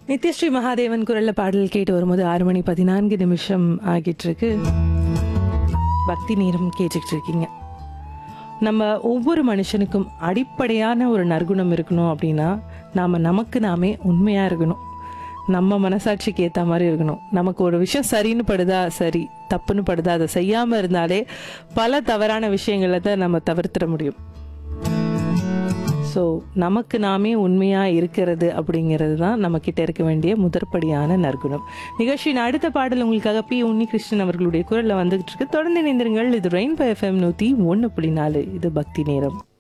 நித்யஸ்ரீ மகாதேவன் குரல்ல பாடல் கேட்டு வரும்போது ஆறு மணி பதினான்கு நிமிஷம் ஆகிட்டு இருக்கு பக்தி நேரம் கேட்டுக்கிட்டு இருக்கீங்க நம்ம ஒவ்வொரு மனுஷனுக்கும் அடிப்படையான ஒரு நற்குணம் இருக்கணும் அப்படின்னா நாம் நமக்கு நாமே உண்மையாக இருக்கணும் நம்ம மனசாட்சிக்கு ஏற்ற மாதிரி இருக்கணும் நமக்கு ஒரு விஷயம் சரின்னு படுதா சரி தப்புன்னு படுதா அதை செய்யாமல் இருந்தாலே பல தவறான விஷயங்களை தான் நம்ம தவிர்த்திட முடியும் ஸோ நமக்கு நாமே உண்மையாக இருக்கிறது அப்படிங்கிறது தான் நம்மக்கிட்ட இருக்க வேண்டிய முதற்படியான நற்குணம் நிகழ்ச்சியின் அடுத்த பாடல் உங்களுக்காக பி உன்னிகிருஷ்ணன் அவர்களுடைய குரலில் வந்துகிட்டு இருக்கு தொடர்ந்து இணைந்திருங்கள் இது ரெயின்போ எஃப்எம் நூற்றி ஒன்று புள்ளி நாலு இது பக்தி நேரம்